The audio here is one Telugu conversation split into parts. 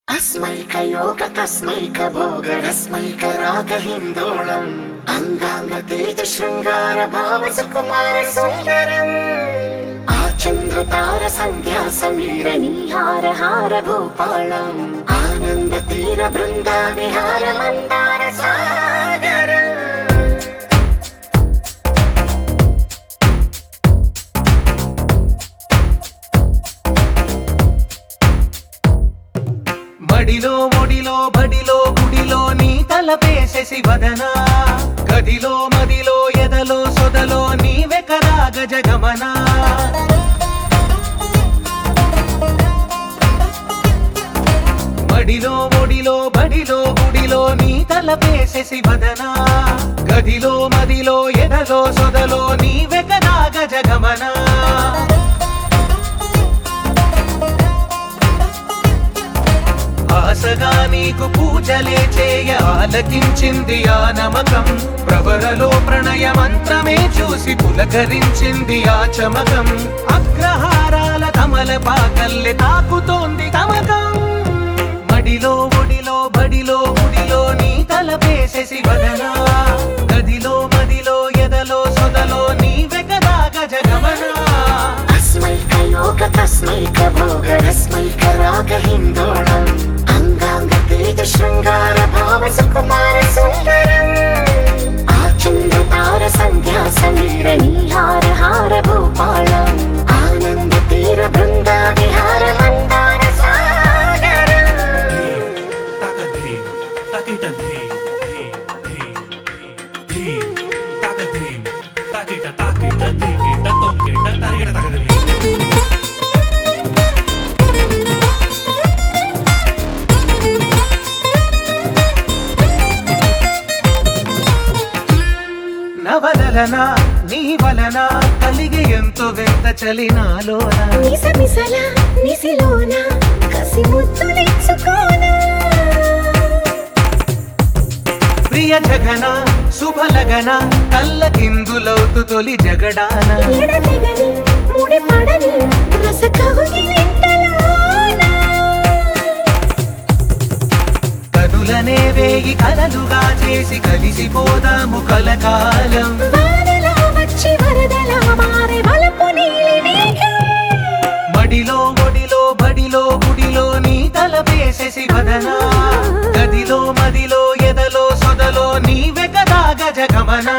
अस्मैकयोग तस्मैक भोग रस्मैक राग हिन्दोळम् अङ्गाङ्ग तेज शृङ्गार भाव सुकुमार सुन्दरम् आचन्द्रतार सन्ध्या समीर नीहार हार भूपालम् आनन्द तीर बृन्दा विहार मन्दार सागरम् మడిలో ఒడిలో బడిలో గుడిలో నీ తలపేసేసి వదనా గదిలో మదిలో ఎదలో సొదలో నీవెకరా గజగమనా మడిలో ఒడిలో బడిలో గుడిలో నీ తలపేసేసి వదనా గదిలో మదిలో ఎదలో సొదలో నీవెకరా గజగమనా ఆశగా నీకు పూజలే చేయ ఆలకించింది ఆ నమకం ప్రవరలో ప్రణయ మంత్రమే చూసి పులకరించింది ఆ చమకం అగ్రహారాల కమల పాకల్లె తాకుతోంది తమకం మడిలో ఒడిలో బడిలో గుడిలో నీ తలపేసేసి వదనా గదిలో మదిలో ఎదలో సొదలో నీ వెగదా గజగమనా अस्मैकयोग तस्मैक भोग रस्मैक राग हिन्दोळम् अङ्गाङ्ग तेज शृङ्गार भाव सुकुमार सुन्दरम् आचन्द्रतार सन्ध्या समीर नीहार हार भूपालम् आनन्द तीर बृन्दा विहार Mandar सागरम् Takadhim, takita dhim, dhim, dhim, dhim, takadhim, takita takita dhikita tongkita tarigita takadhim. నవలన నీ వలన కలిగి ఎంతో వింత చలినాలోన నిసమిసల నిసిలోన కసి ముద్దులిచ్చుకోన ప్రియ జగన శుభలగన కల్లకిందులవుతు తొలి జగడాన ఎడతెగని ముడి పడని రస కవుగిలింతలోన కనులనే వేయి కలలుగా చేసి కలిసిపోదాము కలకాలం వానలా వచ్చి వరదలా మారే వలపు నీలి మేఘం మడిలో ఒడిలో బడిలో గుడిలో నీ తలపేసేసి వదనా గదిలో మదిలో ఎదలో సొదలో నీవె కదా గజగమనా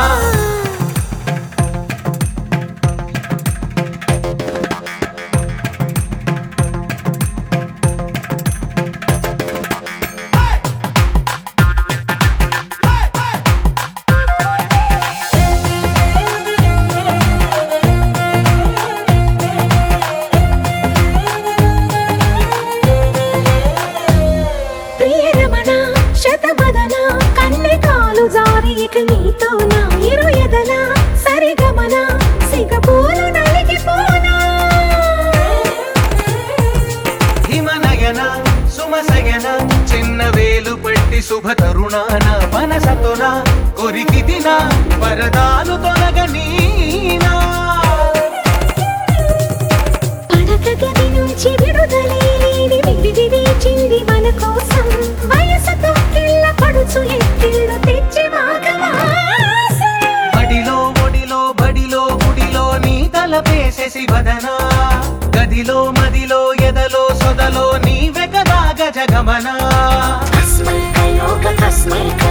ప్రియరమణ శతమదన కన్నె కాలు జారి ఇక నీతో నా ఇరు ఎదల సరిగమన సిగపూలు నలిగిపోనా హిమనయన సుమసయన చిన్న వేలు పట్టి శుభ తరుణాన మనసతోన కొరికి దిన వరదాలు తొలగనీనా పడక గది నుంచి విడుదలే లేని విడిది వేచింది మన కోసం వయసుతో కిళ్ళ పడుచు ఎత్తిళ్ళు తెచ్చి మాఘమాసం. బడిలో ఒడిలో బడిలో గుడిలో నీ తలపేసేసి వదనా గదిలో మదిలో ఎదలో సొదలో నీవె కదా గజగమనా अस्मैकयोग तस्मैक